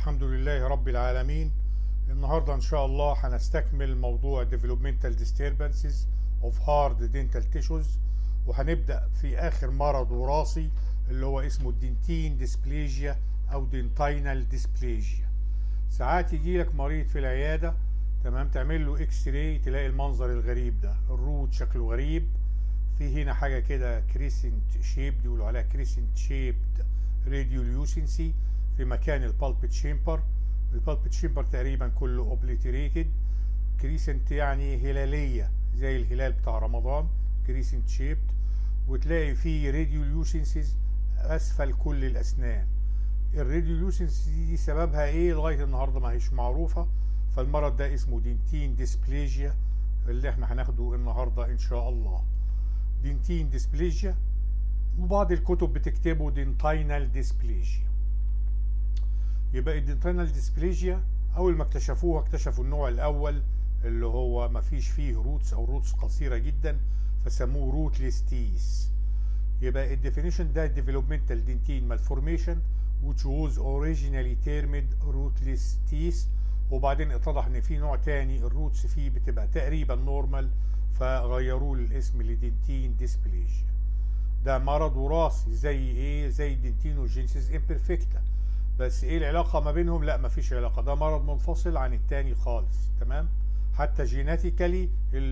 الحمد لله رب العالمين النهاردة إن شاء الله هنستكمل موضوع developmental disturbances of hard dental tissues وهنبدأ في آخر مرض وراثي اللي هو اسمه الدنتين ديسبليجيا أو دنتينال ديسبليجيا ساعات يجي لك مريض في العيادة تمام تعمل له اكس راي تلاقي المنظر الغريب ده الروت شكله غريب في هنا حاجة كده كريسنت شيبد يقولوا عليها كريسنت شيبد راديوليوسنسي في مكان البالب تشامبر البالب تشامبر تقريبا كله اوبليتريتد كريسنت يعني هلالية زي الهلال بتاع رمضان كريسنت شيبد وتلاقي فيه راديوليوسنسز اسفل كل الاسنان الراديوليوسنس دي سببها ايه لغايه النهارده ما هيش معروفه فالمرض ده اسمه دينتين ديسبليجيا اللي احنا هناخده النهارده ان شاء الله دينتين ديسبليجيا وبعض الكتب بتكتبه دينتينال ديسبليجيا يبقى الدينتينال ديسبليجيا اول ما اكتشفوها اكتشفوا النوع الاول اللي هو ما فيش فيه روتس او روتس قصيره جدا فسموه روتليس تيس يبقى الديفينيشن ده developmental dentin malformation which was originally termed rootless teeth وبعدين اتضح ان في نوع تاني الروتس فيه بتبقى تقريبا نورمال فغيروه الاسم لدنتين ديسبليجيا ده مرض وراثي زي ايه زي دنتينوجينسيس امبرفكتا بس ايه العلاقه ما بينهم لا مفيش علاقه ده مرض منفصل عن التاني خالص تمام حتى جيناتيكالي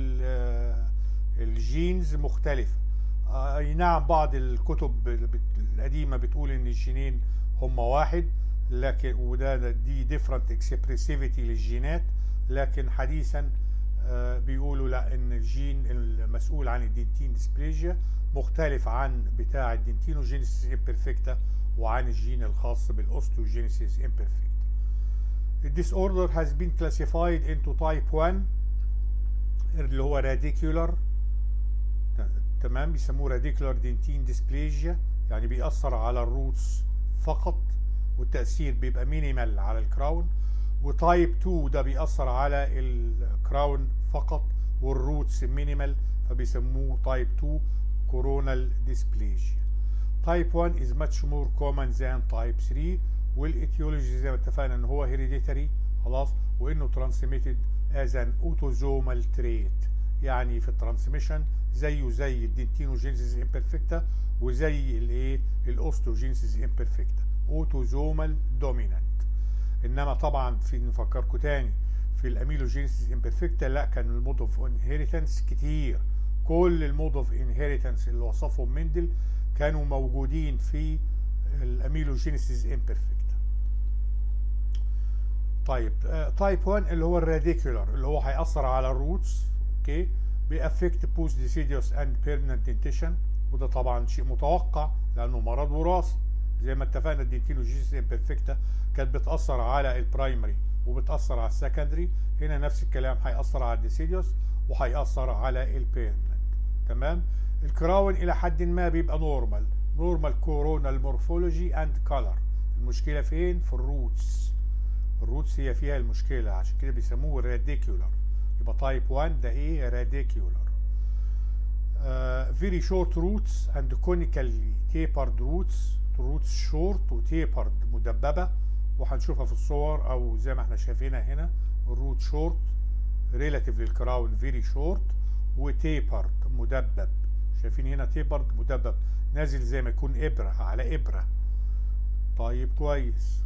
الجينز مختلفه اي نعم بعض الكتب القديمه بتقول ان الجينين هم واحد لكن وده دي ديفرنت اكسبريسيفيتي للجينات لكن حديثا بيقولوا لا ان الجين المسؤول عن الدنتين ديسبليجيا مختلف عن بتاع الدنتينوجينيسيس امبرفكتا وعن الجين الخاص بالاوستيوجينيسيس امبرفكتا الديس اوردر has been classified into type 1 اللي هو radicular تمام بيسموه راديكولار دنتين ديسبليجيا يعني بيأثر على الروتس فقط والتأثير بيبقى مينيمال على الكراون وتايب 2 ده بيأثر على الكراون فقط والروتس مينيمال فبيسموه تايب 2 كورونال ديسبليجيا تايب 1 is much more common than type 3 والاتيولوجي زي ما اتفقنا ان هو هيريديتري خلاص وانه ترانسميتد از ان اوتوزومال تريت يعني في الترانسميشن زيه زي الدنتينوجينيسيس امبرفكتا وزي الايه الاوستوجينيسيس امبرفكتا اوتوزومال دومينانت انما طبعا في نفكركم تاني في الاميلوجينيسيس امبرفكتا لا كان المود اوف انهيرتنس كتير كل المود اوف انهيرتنس اللي وصفهم مندل كانوا موجودين في الاميلوجينيسيس امبرفكتا طيب تايب 1 اللي هو الراديكولار اللي هو هيأثر على الروتس اوكي بيأفكت بوست ديسيديوس اند بيرمننت دنتيشن وده طبعا شيء متوقع لانه مرض وراثي زي ما اتفقنا الدنتينوجينيسيس امبرفكتا كانت بتأثر على البرايمري وبتأثر على السكندري هنا نفس الكلام هيأثر على الديسيديوس وهيأثر على البيرمننت تمام الكراون الى حد ما بيبقى نورمال نورمال كورونال مورفولوجي اند كولر المشكله فين في الروتس الروتس هي فيها المشكله عشان كده بيسموه راديكولار يبقى تايب 1 ده ايه راديكولار فيري شورت روتس اند كونيكالي تيبرد روتس روتس شورت وتيبرد مدببه وهنشوفها في الصور او زي ما احنا شايفينها هنا الروت شورت ريلاتيف للكراون فيري شورت وتيبرد مدبب شايفين هنا تيبرد مدبب نازل زي ما يكون ابره على ابره طيب كويس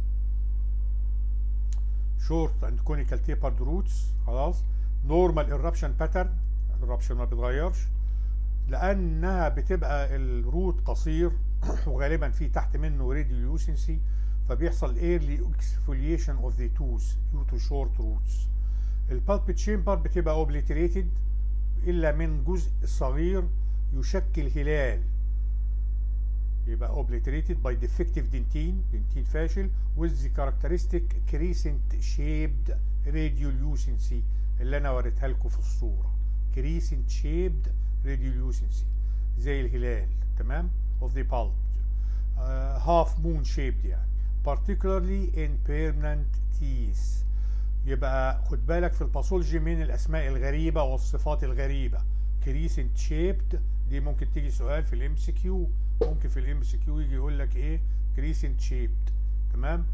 شورت اند كونيكال تيبرد روتس خلاص نورمال ايربشن باترن الربشن ما بيتغيرش لانها بتبقى الروت قصير وغالبا في تحت منه راديوليوسنسي فبيحصل ايرلي اكسفوليشن اوف ذا توث ديو تو شورت روتس البالب تشامبر بتبقى اوبليتريتد الا من جزء صغير يشكل هلال يبقى obliterated by defective dentin dentin فاشل with the characteristic crescent shaped radiolucency اللي انا وريتها لكم في الصوره crescent shaped radiolucency زي الهلال تمام of the pulp uh, half moon shaped يعني particularly in permanent teeth يبقى خد بالك في الباثولوجي من الاسماء الغريبه والصفات الغريبه كريسنت شيبد دي ممكن تيجي سؤال في الام سي كيو ممكن في الام سي كيو يجي يقول لك ايه كريسنت شيبد تمام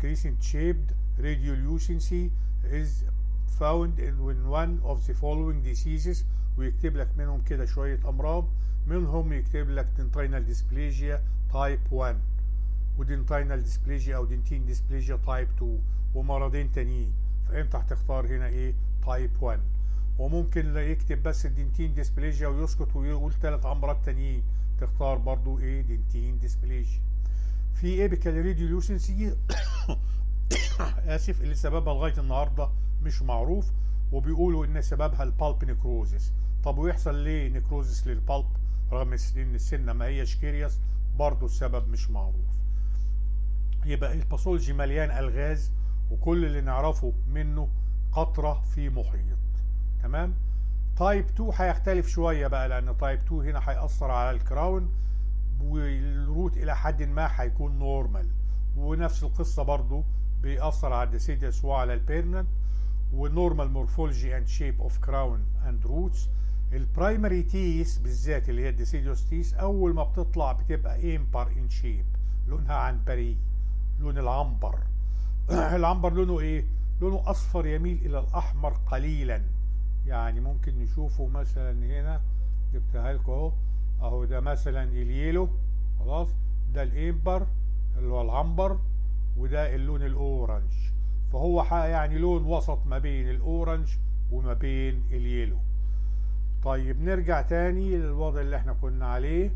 crescent shaped radiolucency is found in when one of the following diseases ويكتب لك منهم كده شوية أمراض منهم يكتب لك دنتينال ديسبليجيا تايب 1 ودنتينال ديسبليجيا أو دنتين ديسبليجيا تايب 2 ومرضين تانيين فأنت هتختار هنا إيه تايب 1 وممكن لا يكتب بس الدنتين ديسبليجيا ويسكت ويقول ثلاث أمراض تانيين تختار برضو إيه دنتين ديسبليجيا في ايبيكال ريديولوسنسي اسف اللي سببها لغايه النهارده مش معروف وبيقولوا ان سببها البالب نيكروزيس طب ويحصل ليه نيكروزيس للبالب رغم ان السنه ما هيش كيرياس برضه السبب مش معروف يبقى الباثولوجي مليان الغاز وكل اللي نعرفه منه قطره في محيط تمام تايب 2 هيختلف شويه بقى لان تايب 2 هنا هيأثر على الكراون والروت الى حد ما هيكون نورمال ونفس القصه برضو بيأثر على الديسيديوس وعلى البيرمننت ونورمال مورفولوجي اند شيب اوف كراون اند روتس البرايمري تيس بالذات اللي هي الديسيديوس تيس اول ما بتطلع بتبقى امبر ان شيب لونها عنبري لون العنبر العنبر لونه ايه لونه اصفر يميل الى الاحمر قليلا يعني ممكن نشوفه مثلا هنا جبتها لكم اهو اهو ده مثلا اليلو خلاص ده الامبر اللي هو العنبر وده اللون الاورنج فهو يعني لون وسط ما بين الاورنج وما بين اليلو طيب نرجع تاني للوضع اللي احنا كنا عليه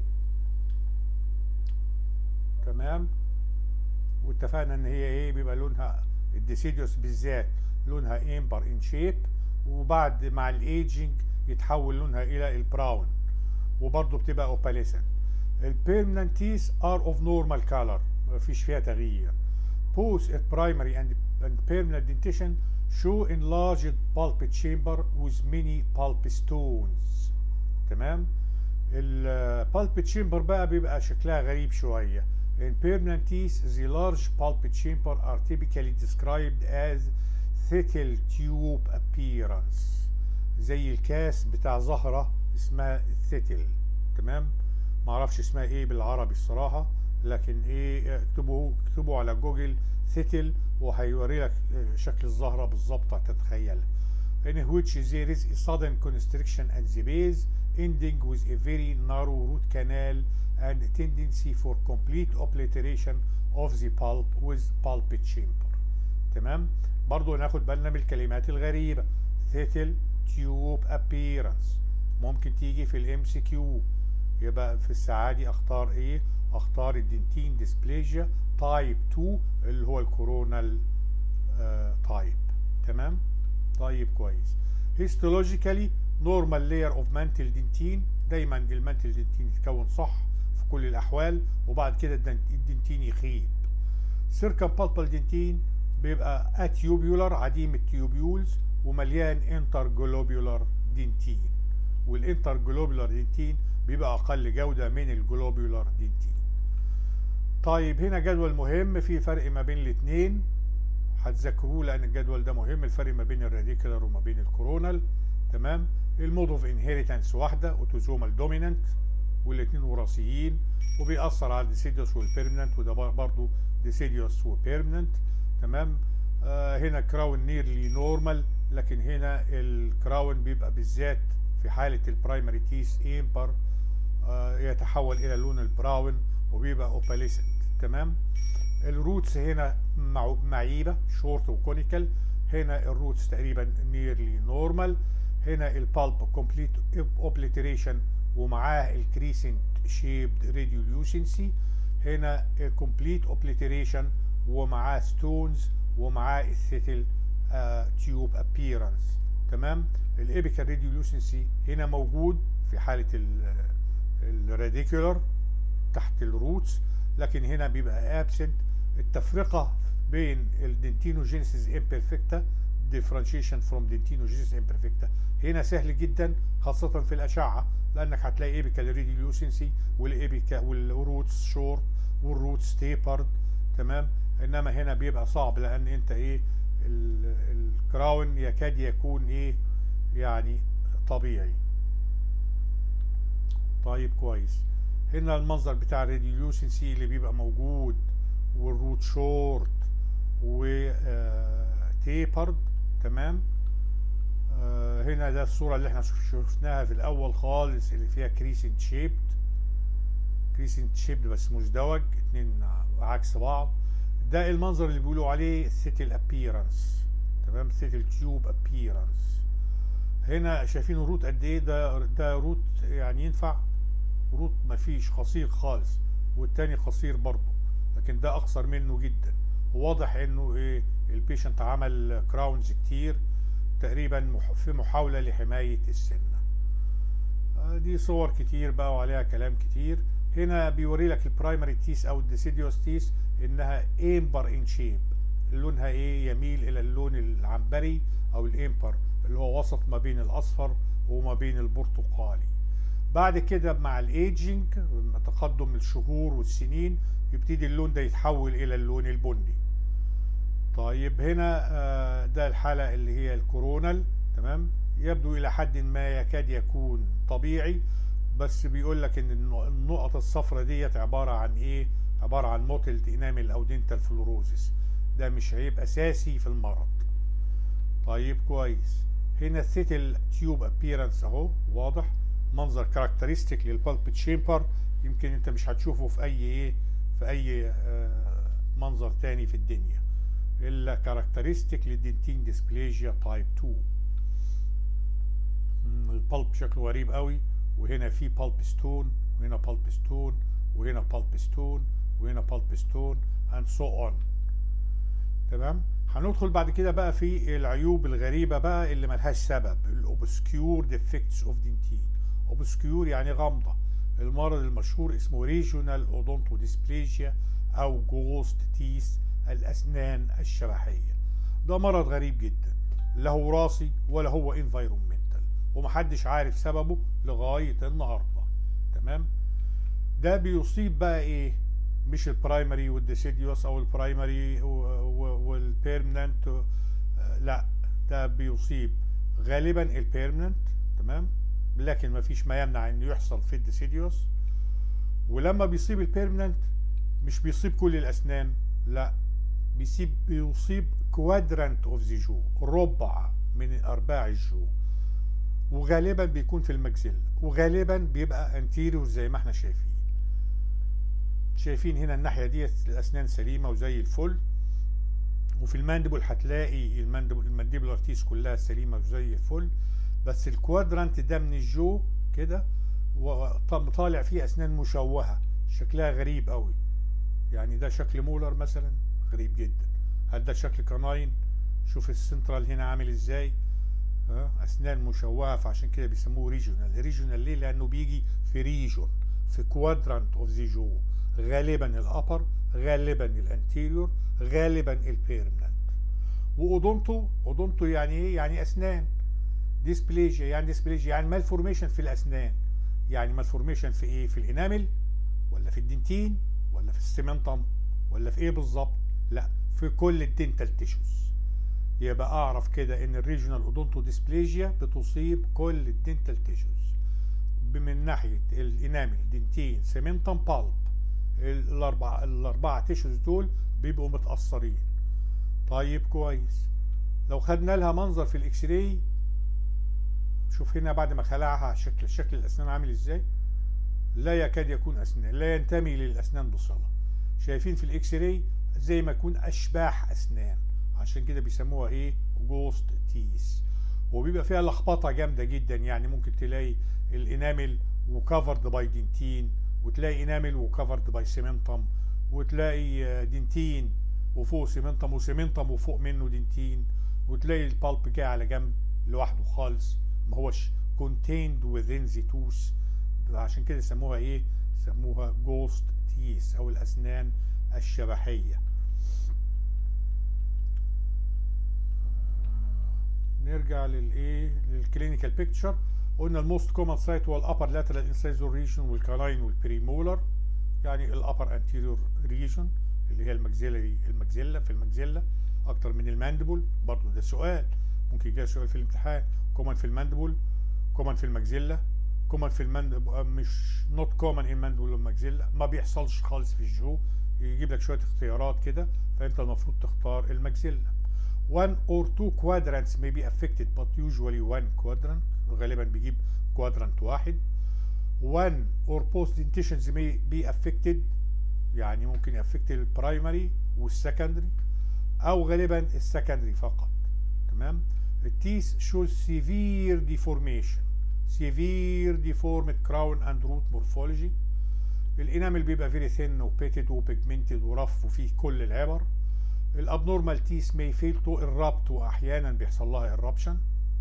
تمام واتفقنا ان هي ايه بيبقى لونها الديسيديوس بالذات لونها امبر ان شيب وبعد مع الايجنج يتحول لونها الى البراون وبرضه بتبقى اوباليسنت البيرمننت تيس ار اوف نورمال كالر مفيش فيها تغيير both primary and, and permanent dentition show enlarged pulpit chamber with many pulp stones تمام البالبت chamber بقى بيبقى شكلها غريب شويه In permanent teeth, the large pulpit chamber are typically described as thickle tube appearance زي الكاس بتاع زهرة اسمها الثيتل تمام معرفش اسمها ايه بالعربي الصراحة لكن ايه اكتبوا اكتبوا على جوجل ثيتل وهيوري لك شكل الزهرة بالظبط هتتخيلها in which there is a sudden constriction at the base ending with a very narrow root canal and a tendency for complete obliteration of the pulp with pulpit chamber تمام برضو ناخد بالنا من الكلمات الغريبة ثيتل تيوب appearance ممكن تيجي في الام سي كيو يبقى في الساعة دي اختار ايه اختار الدنتين ديسبليجيا تايب 2 اللي هو الكورونال تايب تمام طيب كويس هيستولوجيكالي نورمال لاير اوف مانتل دنتين دايما المانتل دنتين يتكون صح في كل الاحوال وبعد كده الدنتين يخيب سيركم بالبال دنتين بيبقى اتيوبيولار عديم التيوبيولز ومليان انتر جلوبيولار دنتين والانتر جلوبيولار دنتين بيبقى اقل جوده من الجلوبيولار دنتين طيب هنا جدول مهم في فرق ما بين الاثنين هتذاكروه لان الجدول ده مهم الفرق ما بين الراديكولار وما بين الكورونال تمام المود اوف انهيرتنس واحده اوتوزومال دومينانت والاثنين وراثيين وبيأثر على الديسيديوس والبيرمننت وده برضه ديسيديوس وبيرمننت تمام آه هنا كراون نيرلي نورمال لكن هنا الكراون بيبقى بالذات في حاله البرايمري تيس امبر آه يتحول الى لون البراون وبيبقى اوباليسنت تمام الروتس هنا معيبه شورت وكونيكال هنا الروتس تقريبا نيرلي نورمال هنا البالب كومبليت اوبليتريشن ومعاه الكريسنت شيبد ريديوليوسنسي هنا الكومبليت اوبليتريشن ومعاه ستونز ومعاه الثيتل تيوب ابييرنس تمام الابيكال ريديوليوسنسي هنا موجود في حاله الراديكولار تحت الروتس لكن هنا بيبقى ابسنت التفرقه بين الدنتينوجينيسيس امبرفكتا differentiation from dentinogenesis imperfecta هنا سهل جدا خاصة في الأشعة لأنك هتلاقي ايبيكال ريديوليوسنسي والإيبيكا والروتس شورت والروتس تيبرد تمام إنما هنا بيبقى صعب لأن أنت إيه الكراون يكاد يكون إيه يعني طبيعي طيب كويس هنا المنظر بتاع الريديوليوسنسي اللي بيبقى موجود والروت شورت تيبرد تمام آه هنا ده الصورة اللي احنا شفناها في الأول خالص اللي فيها كريسنت شيبد كريسنت شيبد بس مزدوج اتنين عكس بعض ده المنظر اللي بيقولوا عليه سيتل ابييرنس تمام سيتل تيوب ابييرنس هنا شايفين الروت قد ايه ده ده روت يعني ينفع روت مفيش قصير خالص والتاني قصير برضه لكن ده اقصر منه جدا واضح انه ايه البيشنت عمل كراونز كتير تقريبا في محاولة لحماية السنة دي صور كتير بقى وعليها كلام كتير هنا بيوري لك البرايمري تيس او الديسيديوس تيس انها امبر ان شيب لونها ايه يميل الى اللون العنبري او الامبر اللي هو وسط ما بين الاصفر وما بين البرتقالي بعد كده مع الايجنج مع تقدم الشهور والسنين يبتدي اللون ده يتحول الى اللون البني طيب هنا ده الحالة اللي هي الكورونال تمام يبدو الى حد ما يكاد يكون طبيعي بس بيقول لك ان النقط الصفراء ديت عبارة عن ايه عبارة عن موتلد انامل او دينتال فلوروزس ده مش عيب اساسي في المرض طيب كويس هنا الثيتل تيوب ابييرنس اهو واضح منظر كاركترستيك للبالب تشامبر يمكن انت مش هتشوفه في اي ايه في اي آه منظر تاني في الدنيا الا كاركترستيك للدنتين ديسبليجيا تايب 2 البالب شكله غريب قوي وهنا في بالب ستون وهنا بالب ستون وهنا بالب ستون وهنا بالب ستون and so on تمام هندخل بعد كده بقى في العيوب الغريبة بقى اللي ملهاش سبب الاوبسكيور ديفكتس اوف دنتين اوبسكيور يعني غامضة المرض المشهور اسمه ريجونال اودونتو ديسبليجيا او جوست تيس الاسنان الشبحية ده مرض غريب جدا لا هو وراثي ولا هو انفايرومنتال ومحدش عارف سببه لغاية النهاردة تمام ده بيصيب بقى ايه مش البرايمري والديسيديوس او البرايمري والبيرمننت لا ده بيصيب غالبا البيرمننت تمام لكن ما فيش ما يمنع انه يحصل في الديسيديوس ولما بيصيب البيرمننت مش بيصيب كل الاسنان لا بيصيب بيصيب كوادرانت اوف ذا جو ربع من ارباع الجو وغالبا بيكون في المجزلة وغالبا بيبقى انتيريور زي ما احنا شايفين شايفين هنا الناحية ديت الأسنان سليمة وزي الفل وفي الماندبل هتلاقي الماندبل المانديبل ارتيس كلها سليمة وزي الفل بس الكوادرانت ده من الجو كده طالع فيه أسنان مشوهة شكلها غريب قوي يعني ده شكل مولر مثلا غريب جدا هل ده شكل كناين شوف السنترال هنا عامل ازاي اسنان مشوهه فعشان كده بيسموه ريجونال ريجونال ليه لانه بيجي في ريجون في كوادرانت اوف ذا جو غالبا الابر غالبا الانتيريور غالبا البيرمننت واودونتو اودونتو يعني ايه يعني اسنان ديسبليجيا يعني ديسبليجيا يعني مالفورميشن في الاسنان يعني مالفورميشن في ايه في الانامل ولا في الدنتين ولا في السيمنتم ولا في ايه بالظبط لا في كل الدنتال تيشوز يبقى اعرف كده ان الريجونال اودونتو ديسبليجيا بتصيب كل الدنتال تيشوز من ناحيه الانامل دنتين سيمنتم بالب الاربعه الاربعه تيشوز دول بيبقوا متاثرين طيب كويس لو خدنا لها منظر في الاكس راي شوف هنا بعد ما خلعها شكل شكل الاسنان عامل ازاي لا يكاد يكون اسنان لا ينتمي للاسنان بصله شايفين في الاكس راي زي ما يكون اشباح اسنان عشان كده بيسموها ايه جوست تيس وبيبقى فيها لخبطه جامده جدا يعني ممكن تلاقي الانامل وكفرد باي دنتين وتلاقي انامل وكفرد باي سيمنتم وتلاقي دنتين وفوق سيمنتم وسيمنتم وفوق منه دنتين وتلاقي البالب جاي على جنب لوحده خالص ما هوش contained within the tooth عشان كده سموها ايه سموها جوست تيس او الاسنان الشبحيه نرجع للايه للكلينيكال بيكتشر قلنا الموست كومن سايت هو الابر لاترال انسايزور ريجن والكالاين والبريمولر يعني الابر انتيريور ريجن اللي هي المجزلة المجزله في المجزله اكتر من الماندبل برضو ده سؤال ممكن يجي سؤال في الامتحان كومن في الماندبل كومن في المجزله كومن في الماندبل مش نوت كومن ان ماندبل والمجزله ما بيحصلش خالص في الجو يجيب لك شويه اختيارات كده فانت المفروض تختار المجزله one or two quadrants may be affected but usually one quadrant غالبا بيجيب quadrant واحد one or both dentitions may be affected يعني ممكن يأفكت البرايمري والسكندري أو غالبا السكندري فقط تمام التيس shows severe deformation severe deformed crown and root morphology الانامل بيبقى فيري ثين وبيتد وبيجمنتد ورف وفيه كل العبر الابنورمال تيس may fail to erupt واحيانا بيحصل لها eruption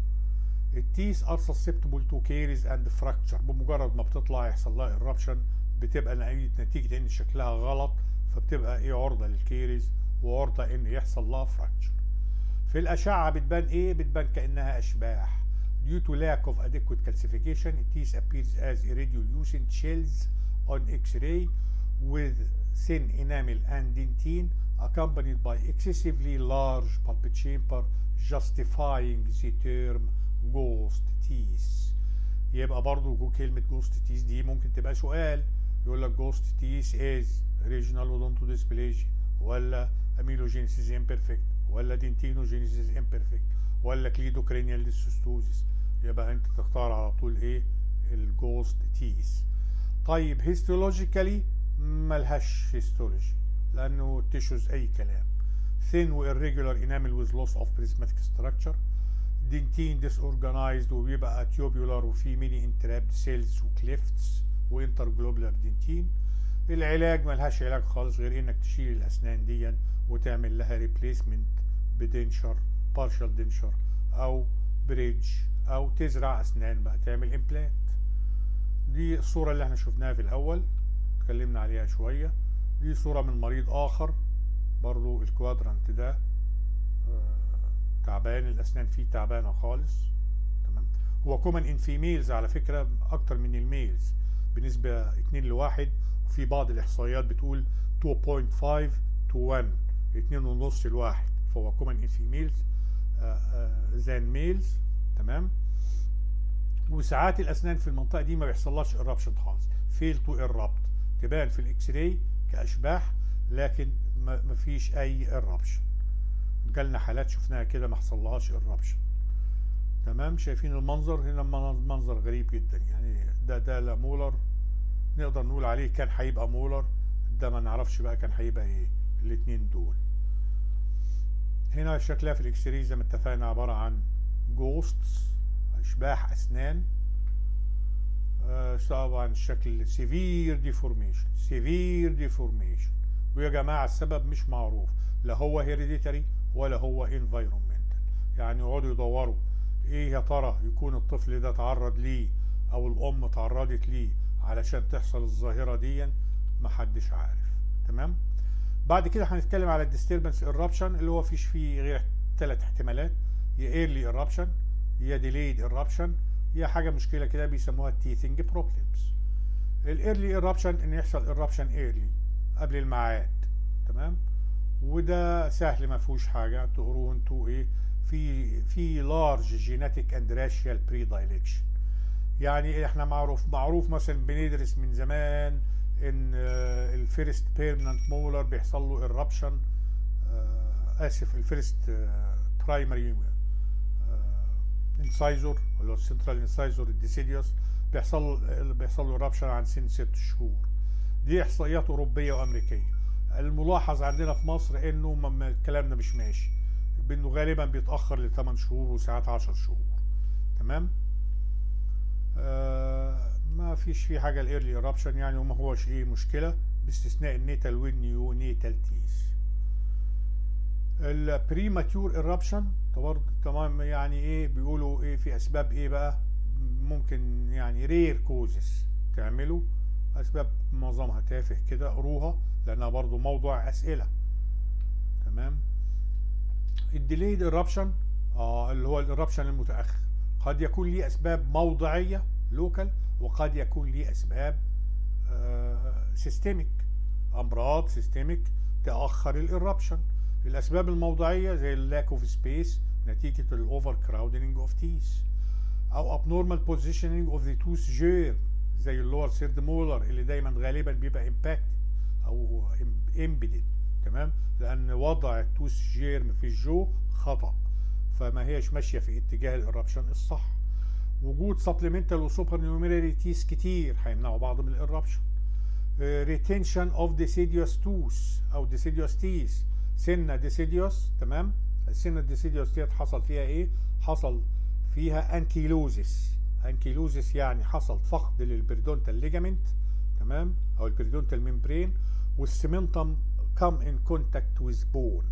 التيس are susceptible to caries and fracture بمجرد ما بتطلع يحصل لها eruption بتبقى نتيجة ان شكلها غلط فبتبقى ايه عرضة للكيريز وعرضة ان يحصل لها فراكتشر في الاشعة بتبان ايه بتبان كأنها اشباح due to lack of adequate calcification it appears as iridolucent shells on x-ray with thin enamel and dentine accompanied by excessively large pulpit chamber justifying the term ghost teeth يبقى برضو جو كلمة ghost teeth دي ممكن تبقى سؤال يقول لك ghost teeth is regional odontodysplasia ولا amelogenesis imperfect ولا dentinogenesis imperfect ولا clidocrinial dysostosis يبقى انت تختار على طول ايه الجوست تيث طيب هيستولوجيكالي ملهاش هيستولوجي لانه تيشوز اي كلام thin و irregular enamel with loss of prismatic structure دنتين disorganized وبيبقى tubular وفي ميني انترابد سيلز وكليفتس وانترجلوبولار دنتين العلاج ملهاش علاج خالص غير انك تشيل الاسنان دي وتعمل لها ريبليسمنت بدنشر بارشال دنشر او بريدج او تزرع اسنان بقى تعمل امبلانت دي الصورة اللي احنا شفناها في الاول اتكلمنا عليها شوية دي صورة من مريض اخر برضو الكوادرانت ده آه تعبان الاسنان فيه تعبانة خالص تمام هو كومن ان فيميلز على فكرة اكتر من الميلز بنسبة 2 لواحد وفي بعض الاحصائيات بتقول 2.5 to 1 2 ونص لواحد فهو كومن ان فيميلز ذان ميلز تمام وساعات الاسنان في المنطقه دي ما بيحصلهاش ايرابشن خالص فيل تو ايرابت تبان في الاكس راي كاشباح لكن ما فيش اي ايرابشن جالنا حالات شفناها كده ما حصلهاش ايرابشن تمام شايفين المنظر هنا منظر غريب جدا يعني ده ده لا مولر نقدر نقول عليه كان هيبقى مولر ده ما نعرفش بقى كان هيبقى ايه الاتنين دول هنا شكلها في الاكس راي زي ما اتفقنا عباره عن جوستس اشباح اسنان آه طبعا الشكل سيفير ديفورميشن سيفير ديفورميشن ويا جماعه السبب مش معروف لا هو هيريديتري ولا هو انفايرمنتال يعني يقعدوا يدوروا ايه يا ترى يكون الطفل ده تعرض ليه او الام تعرضت ليه علشان تحصل الظاهره دي محدش عارف تمام بعد كده هنتكلم على الديستربنس ايرابشن اللي هو فيش فيه غير ثلاث احتمالات يا ايرلي ايرابشن يا ديليد ايرابشن يا حاجه مشكله كده بيسموها تيثنج بروبلمز الايرلي ايرابشن ان يحصل ايرابشن ايرلي قبل الميعاد تمام وده سهل ما فيهوش حاجه تقروه انتوا ايه في في لارج جينيتيك اند راشيال بري دايليكشن يعني احنا معروف معروف مثلا بندرس من زمان ان الفيرست بيرمننت مولر بيحصل له ايرابشن اسف الفيرست برايمري انسايزور اللي هو السنترال انسايزور الديسيديوس بيحصل بيحصل له ايرابشن عن سن ست شهور دي احصائيات اوروبيه وامريكيه الملاحظ عندنا في مصر انه الكلام ده مش ماشي بانه غالبا بيتاخر ل 8 شهور وساعات 10 شهور تمام آه ما فيش فيه حاجه الايرلي ايرابشن يعني وما هوش ايه مشكله باستثناء النيتال والنيو نيتال تيس البريماتيور ايرابشن تمام يعني ايه بيقولوا ايه في اسباب ايه بقى ممكن يعني رير كوزس تعملوا اسباب معظمها تافه كده قروها لانها برضو موضوع اسئله تمام الديليد ايرابشن اه اللي هو الايرابشن المتاخر قد يكون ليه اسباب موضعيه لوكال وقد يكون ليه اسباب سيستميك امراض سيستميك تاخر الايرابشن الاسباب الموضعيه زي اللاك اوف سبيس نتيجه الاوفر كراودنج اوف تيث او abnormal positioning of the tooth germ زي اللور سيرد مولر اللي دايما غالبا بيبقى impacted او embedded تمام لان وضع التوث جيرم في الجو خطا فما هيش ماشيه في اتجاه الاربشن الصح وجود سبلمنتال وسوبر نيوميراري تيس كتير هيمنعوا بعض من الاربشن ريتنشن اوف ديسيديوس توث او ديسيديوس تيس سنه ديسيديوس تمام السنه الديسيديوس ديت حصل فيها ايه حصل فيها انكيلوزيس انكيلوزيس يعني حصل فقد للبريدونتال ليجامنت تمام او البريدونتال ميمبرين والسمنتم كم ان كونتاكت ويز بون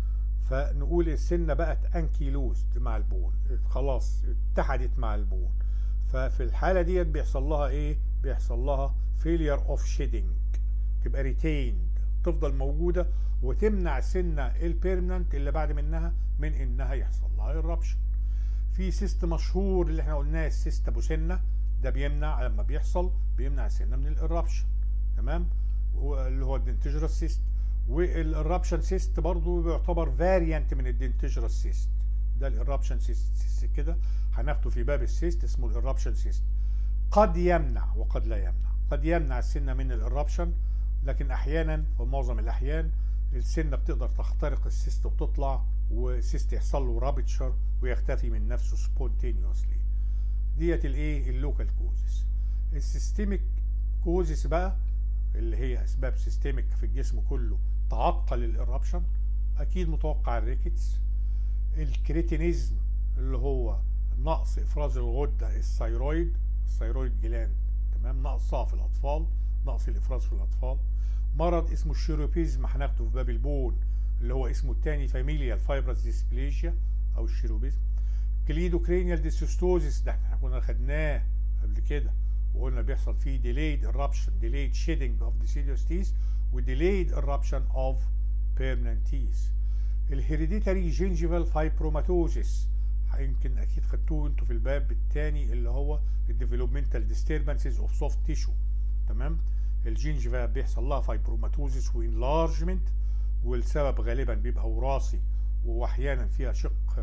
فنقول السنه بقت انكيلوزد مع البون خلاص اتحدت مع البون ففي الحاله ديت بيحصل لها ايه بيحصل لها فيلير اوف شيدنج تبقى ريتيند تفضل موجوده وتمنع السنه البيرمننت اللي بعد منها من انها يحصل لها الربشن في سيست مشهور اللي احنا قلناه السيست ابو سنه ده بيمنع لما بيحصل بيمنع السنه من الاربشن تمام هو اللي هو الدنتجرال سيست والاربشن سيست برضو بيعتبر فاريانت من الدنتجرال سيست ده الاربشن سيست, سيست كده هناخده في باب السيست اسمه الاربشن سيست قد يمنع وقد لا يمنع قد يمنع السنه من الاربشن لكن احيانا في معظم الاحيان السنه بتقدر تخترق السيست وتطلع والسيست يحصل له رابتشر ويختفي من نفسه سبونتينيوسلي ديت الايه اللوكال كوزز السيستميك كوزز بقى اللي هي اسباب سيستميك في الجسم كله تعطل الاربشن اكيد متوقع الريكتس الكريتينيزم اللي هو نقص افراز الغده الثيرويد الثيرويد جلاند تمام نقصها في الاطفال نقص الافراز في الاطفال مرض اسمه الشيروبيزم هناخده في باب البون اللي هو اسمه الثاني فاميليال فايبرس ديسبليجيا او الشيروبيزم كليدوكرينيال ديسوستوزيس ده احنا كنا خدناه قبل كده وقلنا بيحصل فيه delayed eruption delayed shedding of deciduous teeth و delayed eruption of permanent teeth الهيريديتاري جينجيفال فايبروماتوزيس يمكن اكيد خدتوه انتوا في الباب الثاني اللي هو الديفلوبمنتال ديستربنسز اوف سوفت تيشو تمام الجينجيفا بيحصل لها فايبروماتوزيس وانلارجمنت والسبب غالبا بيبقى وراثي واحيانا فيها شق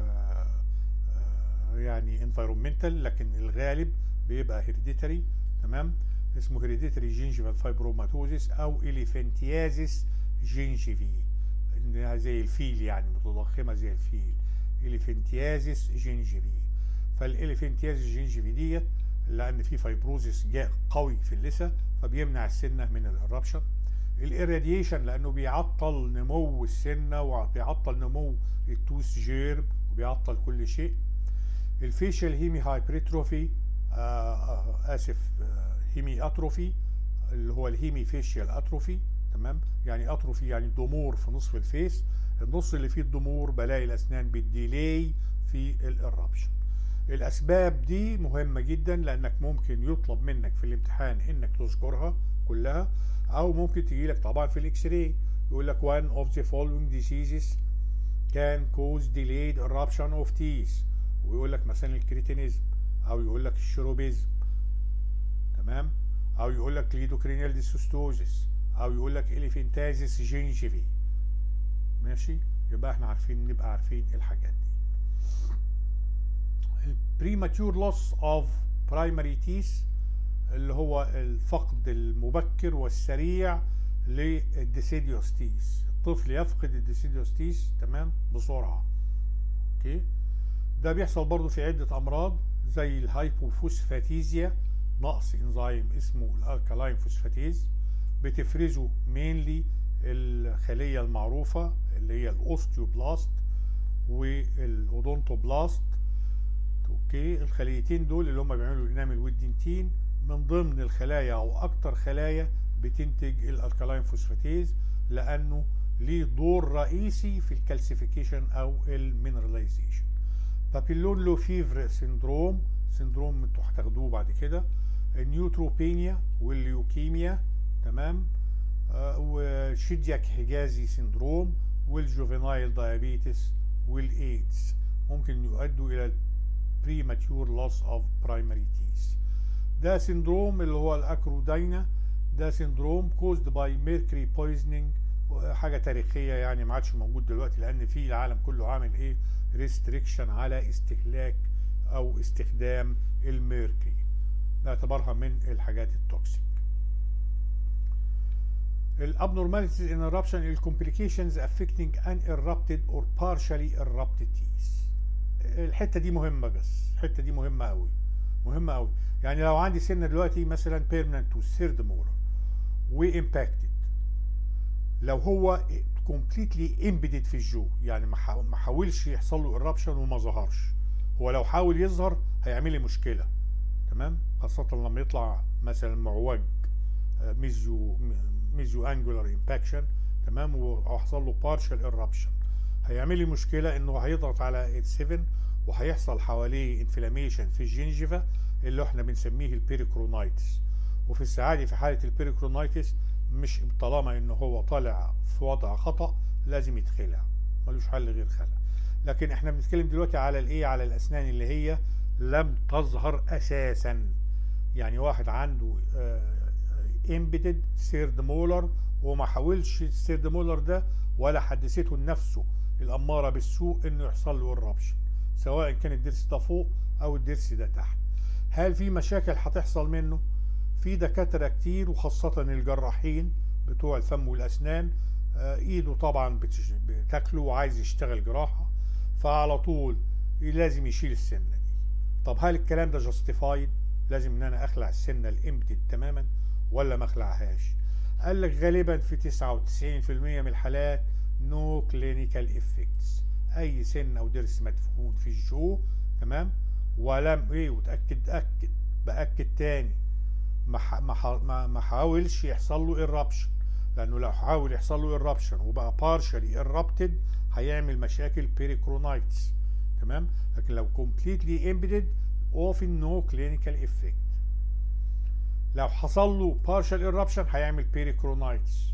يعني انفيرومنتال لكن الغالب بيبقى هيريديتاري تمام اسمه هيريديتاري جينجيفال فايبروماتوزيس او اليفانتيازيس جينجيفي انها زي الفيل يعني متضخمه زي الفيل اليفانتيازيس جينجيفي فالاليفانتيازيس جينجيفي ديت لان في فايبروزيس جاء قوي في اللثه فبيمنع السنه من الاربشن الاراديشن لانه بيعطل نمو السنه وبيعطل نمو التوث جيرم وبيعطل كل شيء الفيشل هيمي هايبريتروفي آه اسف آه هيمي اتروفي اللي هو الهيمي فيشيال اتروفي تمام يعني اتروفي يعني ضمور في نصف الفيس النص اللي فيه الضمور بلاقي الاسنان بالديلي في الاربشن الاسباب دي مهمه جدا لانك ممكن يطلب منك في الامتحان انك تذكرها كلها او ممكن تجي لك طبعا في الاكس راي يقول لك one of the following diseases can cause delayed eruption of teeth ويقول لك مثلا الكريتينيزم او يقول لك الشروبيزم تمام او يقول لك ليدوكرينيال ديسوستوزيس او يقول لك اليفنتازيس جينجيفي ماشي يبقى احنا عارفين نبقى عارفين الحاجات دي premature loss of primary teeth اللي هو الفقد المبكر والسريع للديسيديوس تيس الطفل يفقد الديسيديوس تيس تمام بسرعه اوكي ده بيحصل برضو في عده امراض زي الهايبوفوسفاتيزيا نقص انزيم اسمه الالكالاين فوسفاتيز بتفرزه مينلي الخليه المعروفه اللي هي الاوستيوبلاست والاودونتوبلاست اوكي الخليتين دول اللي هم بيعملوا الانامل والدنتين من ضمن الخلايا او اكتر خلايا بتنتج الالكالاين فوسفاتيز لانه ليه دور رئيسي في الكالسيفيكيشن او المينراليزيشن بابيلون لو فيفر سيندروم سيندروم انتوا هتاخدوه بعد كده النيوتروبينيا والليوكيميا تمام آه وشيدياك حجازي سيندروم والجوفينايل دايابيتس والايدز ممكن يؤدوا الى premature loss of primary teeth ده سندروم اللي هو الاكرودينا ده سندروم caused by mercury poisoning حاجه تاريخيه يعني ما عادش موجود دلوقتي لان في العالم كله عامل ايه ريستريكشن على استهلاك او استخدام الميركوري باعتبارها من الحاجات التوكسيك الابنورماليتيز ان eruption الكومبليكيشنز affecting an erupted or partially erupted teeth الحته دي مهمه بس الحته دي مهمه قوي مهمه قوي يعني لو عندي سنه دلوقتي مثلا بيرمننت وثيرد مولر وامباكتد لو هو كومبليتلي امبيدد في الجو يعني ما حاولش يحصل له eruption وما ظهرش هو لو حاول يظهر هيعمل لي مشكله تمام خاصه لما يطلع مثلا معوج ميزيو ميزيو انجولار امباكشن تمام وحصل له بارشال ايربشن هيعمل لي مشكله انه هيضغط على 7 وهيحصل حواليه انفلاميشن في الجنجفه اللي احنا بنسميه البيريكرونايتس وفي السعادة في حاله البيريكرونايتس مش طالما انه هو طالع في وضع خطا لازم يتخلع ملوش حل غير خلع لكن احنا بنتكلم دلوقتي على الايه على الاسنان اللي هي لم تظهر اساسا يعني واحد عنده امبيدد سيرد مولر وما حاولش السيرد مولر ده ولا حدثته لنفسه الاماره بالسوء انه يحصل له الربش سواء كان الضرس ده فوق او الضرس ده تحت هل في مشاكل هتحصل منه في دكاتره كتير وخاصه الجراحين بتوع الفم والاسنان آه ايده طبعا بتاكله وعايز يشتغل جراحه فعلى طول لازم يشيل السنه دي طب هل الكلام ده جاستيفايد لازم ان انا اخلع السنه الامبتد تماما ولا ما اخلعهاش قال لك غالبا في 99% من الحالات نو كلينيكال افكتس اي سن او ضرس مدفون في الجو تمام ولم ايه وتاكد اكد باكد تاني ما ما ما حاولش يحصل له ايربشن لانه لو حاول يحصل له ايربشن وبقى بارشلي ايربتد هيعمل مشاكل بيريكرونايتس تمام لكن لو كومبليتلي امبيدد often no clinical effect لو حصل له partial eruption هيعمل بيريكرونايتس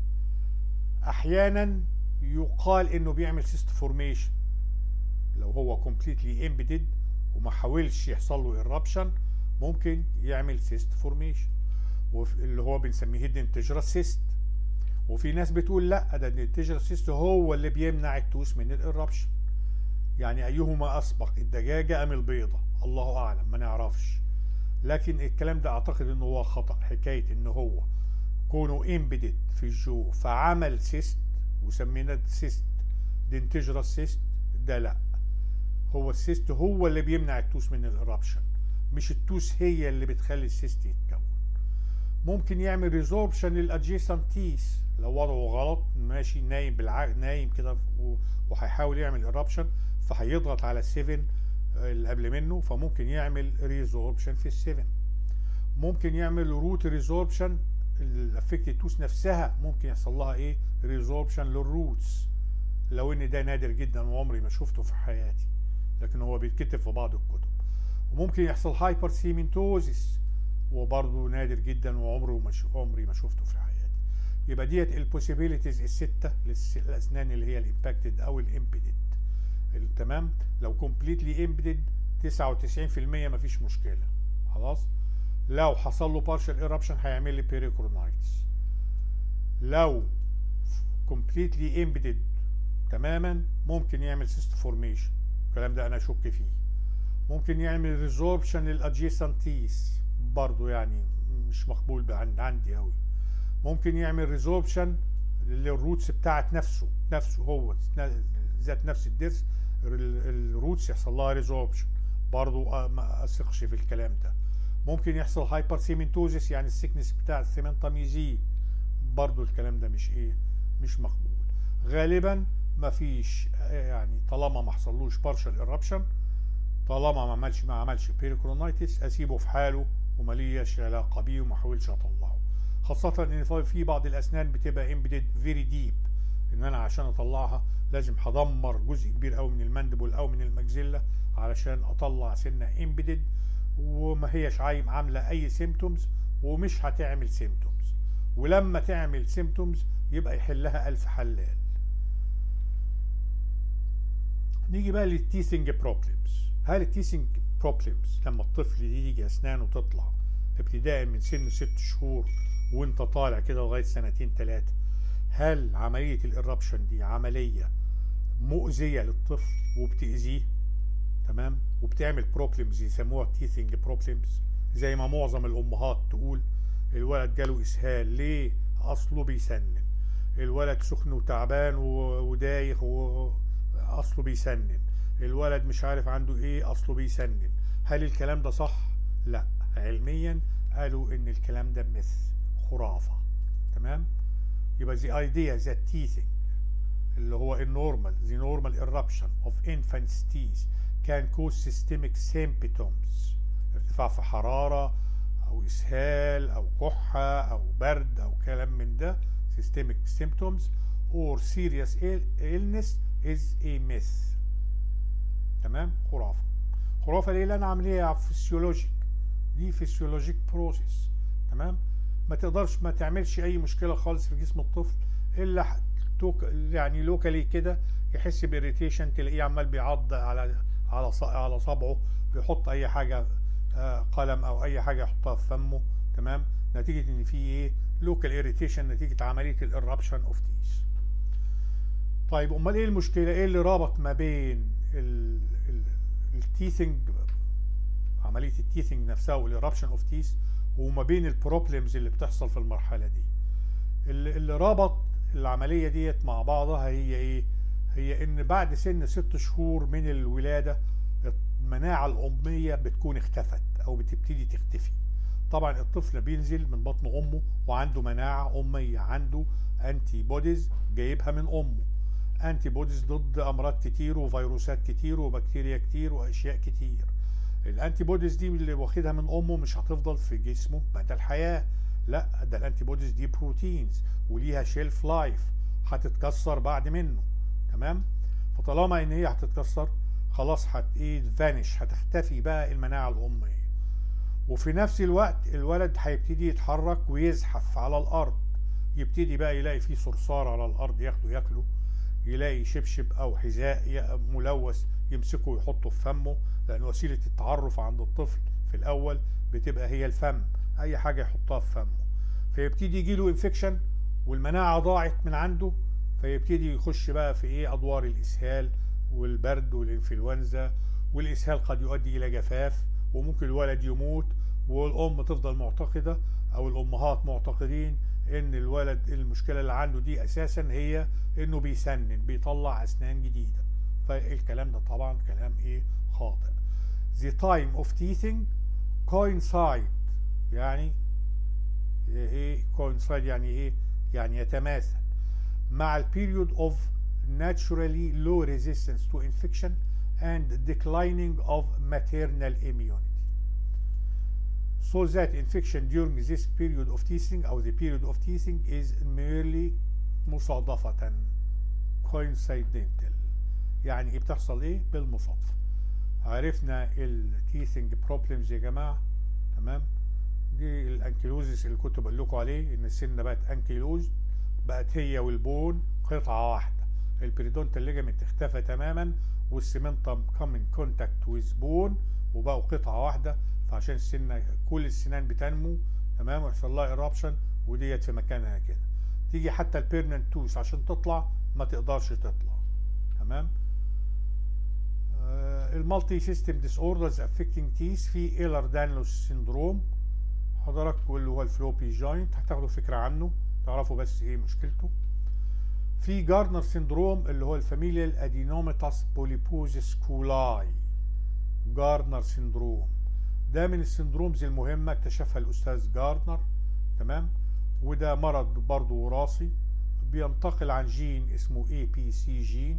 احيانا يقال انه بيعمل سيست فورميشن لو هو كومبليتلي امبيدد وما حاولش يحصل له eruption ممكن يعمل سيست فورميشن اللي هو بنسميه هيدن سيست وفي ناس بتقول لا ده الانتجرال سيست هو اللي بيمنع التوس من الاربشن يعني ايهما اسبق الدجاجه ام البيضه الله اعلم ما نعرفش لكن الكلام ده اعتقد انه هو خطا حكايه ان هو كونه امبيدد في الجو فعمل سيست وسميناه سيست دينتجرال سيست ده لا هو السيست هو اللي بيمنع التوس من الاربشن مش التوس هي اللي بتخلي السيست يتكون ممكن يعمل ريزوربشن للادجيسنت تيس لو وضعه غلط ماشي نايم بالع... نايم كده وهيحاول يعمل ايربشن فهيضغط على ال7 اللي قبل منه فممكن يعمل ريزوربشن في ال7 ممكن يعمل روت ريزوربشن الافكتد توس نفسها ممكن يحصل لها ايه ريزوربشن للروتس لو ان ده نادر جدا وعمري ما شفته في حياتي لكن هو بيتكتب في بعض الكتب وممكن يحصل هايبر سيمنتوزيس وبرضه نادر جدا وعمره ما عمري ما شفته في حياتي يبقى ديت البوسيبيليتيز السته للاسنان اللي هي الامباكتد او الامبيدد تمام لو كومبليتلي امبيدد 99% مفيش مشكله خلاص لو حصل له بارشال ايربشن هيعمل لي بيريكرونايتس لو كومبليتلي امبيدد تماما ممكن يعمل سيست فورميشن الكلام ده انا اشك فيه ممكن يعمل ريزوربشن للادجيسنتيس برضو يعني مش مقبول عندي قوي ممكن يعمل ريزوربشن للروتس بتاعت نفسه نفسه هو ذات نفس الدرس الروتس يحصل لها ريزوربشن برضو ما اثقش في الكلام ده ممكن يحصل هايبر سيمنتوزيس يعني السكنس بتاع السيمنتم يزيد برضو الكلام ده مش ايه مش مقبول غالبا ما فيش يعني طالما ما حصلوش بارشال ايربشن طالما ما عملش ما عملش بيريكرونايتس اسيبه في حاله ومليش علاقه بيه وما احاولش اطلعه خاصة ان في بعض الاسنان بتبقى امبيدد فيري ديب ان انا عشان اطلعها لازم هدمر جزء كبير قوي من المندبل او من المجزلة علشان اطلع سنة امبيدد وما هيش عايم عاملة اي سيمتومز ومش هتعمل سيمتومز ولما تعمل سيمتومز يبقى يحلها الف حلال نيجي بقى للتيثنج بروبلمز هل التيثنج بروبلمز لما الطفل يجي اسنانه تطلع ابتداء من سن ست شهور وانت طالع كده لغايه سنتين ثلاثه هل عمليه الاربشن دي عمليه مؤذيه للطفل وبتاذيه تمام وبتعمل بروبلمز يسموها تيثنج بروبلمز زي ما معظم الامهات تقول الولد جاله اسهال ليه اصله بيسنن الولد سخن وتعبان و- ودايخ واصله بيسنن الولد مش عارف عنده ايه اصله بيسنن هل الكلام ده صح لا علميا قالوا ان الكلام ده مث خرافه تمام يبقى the idea that teething اللي هو النورمال the normal eruption of infants teeth can cause systemic symptoms ارتفاع في حرارة أو إسهال أو كحة أو برد أو كلام من ده systemic symptoms or serious ill- illness is a myth تمام خرافة خرافة ليه لأن عملية فسيولوجيك دي فسيولوجيك بروسيس تمام ما تقدرش ما تعملش أي مشكلة خالص في جسم الطفل إلا ح- توك يعني لوكالي كده يحس بإريتيشن تلاقيه عمال بيعض على على ص- على صبعه بيحط أي حاجة آه، قلم أو أي حاجة يحطها في فمه تمام نتيجة إن في إيه لوكال إريتيشن نتيجة عملية الإربشن أوف تيث طيب امال ايه المشكله ايه اللي رابط ما بين التيثنج عمليه التيثنج نفسها والإربشن اوف تيث وما بين البروبلمز اللي بتحصل في المرحله دي اللي, اللي ربط العمليه ديت مع بعضها هي ايه هي ان بعد سن ست شهور من الولاده المناعه الاميه بتكون اختفت او بتبتدي تختفي طبعا الطفل بينزل من بطن امه وعنده مناعه اميه عنده انتي بوديز جايبها من امه انتي بوديز ضد امراض كتير وفيروسات كتير وبكتيريا كتير واشياء كتير الانتي بوديز دي اللي واخدها من امه مش هتفضل في جسمه مدى الحياه لا ده الانتي بوديز دي بروتينز وليها شيلف لايف هتتكسر بعد منه تمام فطالما ان هي هتتكسر خلاص هت ايه فانش هتختفي بقى المناعه الاميه وفي نفس الوقت الولد هيبتدي يتحرك ويزحف على الارض يبتدي بقى يلاقي فيه صرصار على الارض ياخده ياكله يلاقي شبشب او حذاء ي- ملوث يمسكه ويحطه في فمه لان وسيله التعرف عند الطفل في الاول بتبقى هي الفم اي حاجه يحطها في فمه فيبتدي يجي له انفكشن والمناعه ضاعت من عنده فيبتدي يخش بقى في ايه ادوار الاسهال والبرد والانفلونزا والاسهال قد يؤدي الى جفاف وممكن الولد يموت والام تفضل معتقده او الامهات معتقدين ان الولد المشكله اللي عنده دي اساسا هي انه بيسنن بيطلع اسنان جديده فالكلام ده طبعا كلام ايه خاطئ the time of teething coincide يعني ايه coincide يعني ايه يعني يتماثل مع ال period of naturally low resistance to infection and declining of maternal immunity so that infection during this period of teething or the period of teething is merely مصادفة coincidental يعني ايه بتحصل ايه بالمصادفة عرفنا التيثنج بروبلمز يا جماعة تمام دي الانكيلوزيس اللي كنت بقول لكم عليه ان السنة بقت انكيلوز بقت هي والبون قطعة واحدة البريدونتال ليجامنت اختفى تماما والسيمنتم كم ان كونتاكت ويز بون وبقوا قطعة واحدة فعشان السنة كل السنان بتنمو تمام ويحصل لها ايرابشن وديت في مكانها كده تيجي حتى البيرمنت توث عشان تطلع ما تقدرش تطلع تمام المالتي سيستم ديس اوردرز افكتنج تيس في ايلر دانلوس سيندروم حضرتك واللي هو الفلوبي جوينت هتاخدوا فكره عنه تعرفوا بس ايه مشكلته في جاردنر سيندروم اللي هو الفاميليال ادينوميتاس بوليبوزيس كولاي جاردنر سيندروم ده من السندرومز المهمه اكتشفها الاستاذ جاردنر تمام وده مرض برضه وراثي بينتقل عن جين اسمه اي بي سي جين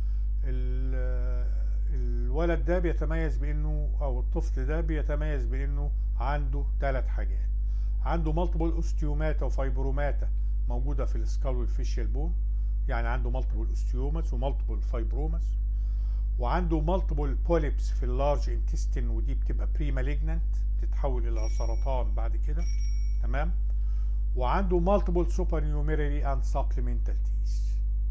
الولد ده بيتميز بانه او الطفل ده بيتميز بانه عنده ثلاث حاجات عنده مالتيبل اوستيوماتا وفايبروماتا موجوده في السكال والفيشيال بون يعني عنده مالتيبل اوستيوماس ومالتيبل فايبروماس وعنده مالتيبل بوليبس في اللارج انتستين ودي بتبقى بري مالجنانت تتحول الى سرطان بعد كده تمام وعنده مالتيبل سوبر نيوميرالي اند سبلمنتال تيس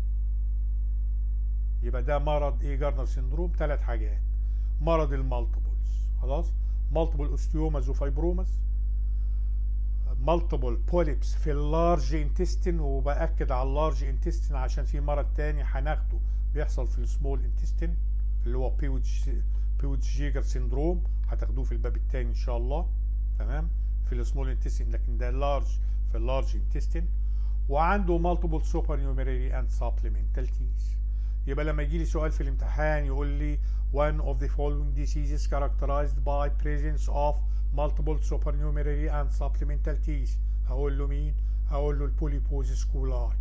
يبقى ده مرض ايه جارنر سيندروم ثلاث حاجات مرض المالتيبلز خلاص مالتيبل اوستيوماز وفايبروماز مالتيبل بوليبس في اللارج انتستين وباكد على اللارج انتستين عشان في مرض تاني هناخده بيحصل في السمول انتستين اللي هو بيوتش بيوتش جيجر سيندروم هتاخدوه في الباب التاني ان شاء الله تمام في السمول انتستين لكن ده لارج في اللارج انتستين وعنده multiple supernumerary and supplemental teeth يبقى لما يجي لي سؤال في الامتحان يقول لي one of the following diseases characterized by presence of multiple supernumerary and supplemental teeth هقول له مين هقول له البوليبوزيس كولاي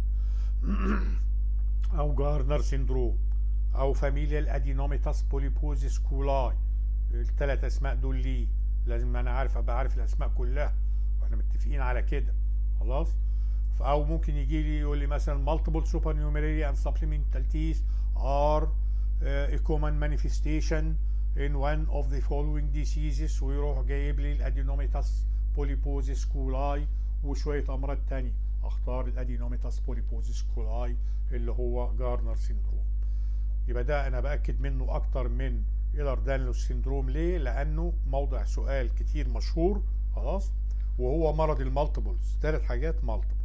او جارنر سيندروم او فاميليال ادينوميتاس بوليبوزيس كولاي الثلاث اسماء دول ليه لازم انا عارف ابقى عارف الاسماء كلها واحنا متفقين على كده خلاص او ممكن يجي لي يقول لي مثلا multiple supernumerary and supplemental teeth are uh, a common manifestation in one of the following diseases ويروح جايب لي الادينوميتاس بوليبوزيس كولاي وشويه امراض تانية اختار الادينوميتاس بوليبوزيس كولاي اللي هو جارنر سيندروم يبقى ده انا باكد منه اكتر من ايلر دانلوس سيندروم ليه لانه موضع سؤال كتير مشهور خلاص وهو مرض المالتيبلز ثلاث حاجات مالتيبل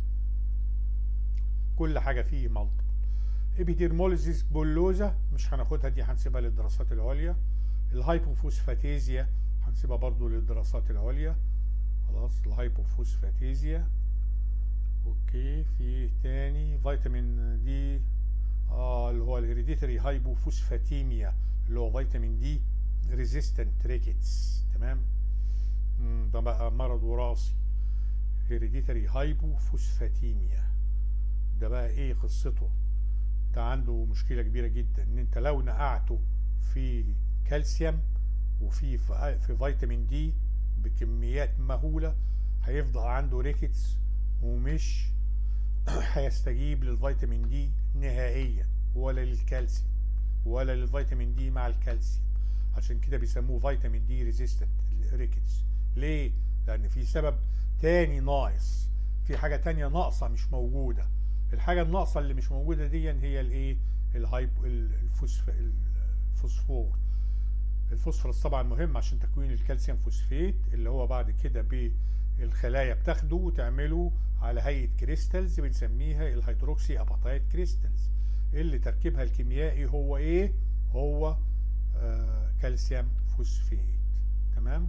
كل حاجه فيه مالتيبل ابيديرموليزيس بولوزا مش هناخدها دي هنسيبها للدراسات العليا الهايبوفوسفاتيزيا هنسيبها برضو للدراسات العليا خلاص الهايبوفوسفاتيزيا اوكي في تاني فيتامين دي اه اللي هو الهيريديتري هايبوفوسفاتيميا اللي هو فيتامين دي ريزيستنت ريكيتس تمام مم، ده بقى مرض وراثي هيريديتري هايبوفوسفاتيميا ده بقى ايه قصته ده عنده مشكله كبيره جدا ان انت لو نقعته في كالسيوم وفي في فيتامين دي بكميات مهوله هيفضل عنده ريكتس ومش هيستجيب للفيتامين دي نهائيا ولا للكالسيوم ولا للفيتامين دي مع الكالسيوم عشان كده بيسموه فيتامين دي ريزيستنت ريكتس ليه لان في سبب تاني ناقص في حاجه تانية ناقصه مش موجوده الحاجه الناقصه اللي مش موجوده دي هي الايه الهايب الفوسف الفوسفور الفوسفورس طبعا مهم عشان تكوين الكالسيوم فوسفيت اللي هو بعد كده بالخلايا بتاخده وتعمله على هيئه كريستالز بنسميها الهيدروكسي اباتايت كريستالز اللي تركيبها الكيميائي هو ايه هو آه كالسيوم فوسفيت تمام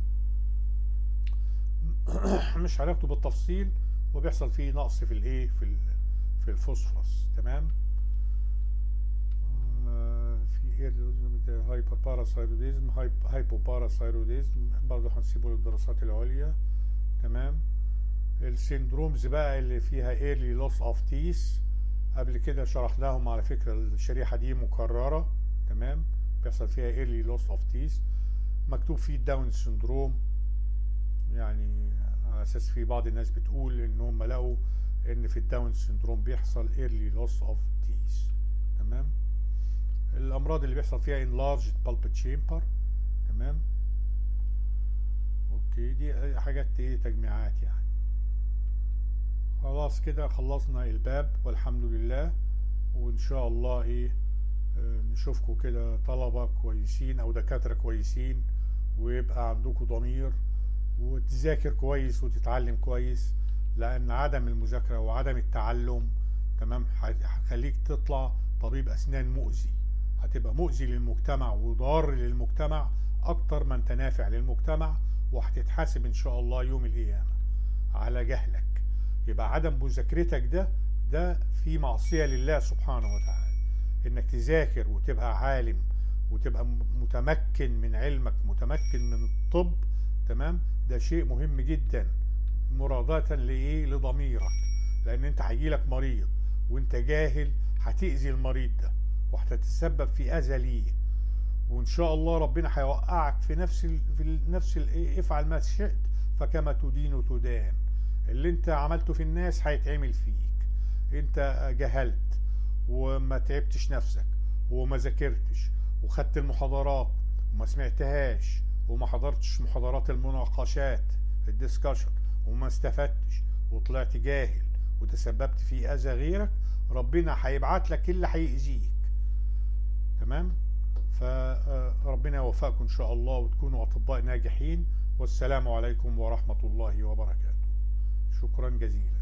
مش هناخده بالتفصيل وبيحصل فيه نقص في الايه في ال- في الفوسفورس تمام آه، في هايبر باراثايروديزم هايبو باراثايروديزم برضه هنسيبه للدراسات العليا تمام السيندرومز بقى اللي فيها ايرلي لوس اوف تيس قبل كده شرحناهم على فكره الشريحه دي مكرره تمام بيحصل فيها ايرلي لوس اوف تيس مكتوب فيه داون سيندروم يعني على اساس في بعض الناس بتقول ان هم لقوا ان في الداون سيندروم بيحصل ايرلي لوس اوف تيس تمام الامراض اللي بيحصل فيها enlarged pulpit chamber تمام اوكي دي حاجات ايه تجميعات يعني خلاص كده خلصنا الباب والحمد لله وان شاء الله ايه آه، نشوفكم كده طلبة كويسين او دكاترة كويسين ويبقى عندكم ضمير وتذاكر كويس وتتعلم كويس لان عدم المذاكرة وعدم التعلم تمام هيخليك تطلع طبيب اسنان مؤذي هتبقى مؤذي للمجتمع وضار للمجتمع اكتر ما انت نافع للمجتمع وهتتحاسب ان شاء الله يوم القيامة على جهلك يبقى عدم مذاكرتك ده ده في معصية لله سبحانه وتعالى انك تذاكر وتبقى عالم وتبقى م- متمكن من علمك متمكن من الطب تمام ده شيء مهم جدا مراداة لايه لضميرك لان انت هيجيلك مريض وانت جاهل هتأذي المريض ده وهتتسبب في اذى ليه وان شاء الله ربنا هيوقعك في نفس ال... في ال- نفس ال... افعل ما شئت فكما تدين تدان اللي انت عملته في الناس هيتعمل فيك انت جهلت وما تعبتش نفسك وما ذاكرتش وخدت المحاضرات وما سمعتهاش وما حضرتش محاضرات المناقشات الديسكشن وما استفدتش وطلعت جاهل وتسببت في اذى غيرك ربنا هيبعت لك اللي هيأذيك تمام فربنا يوفقكم ان شاء الله وتكونوا اطباء ناجحين والسلام عليكم ورحمة الله وبركاته شكرا جزيلا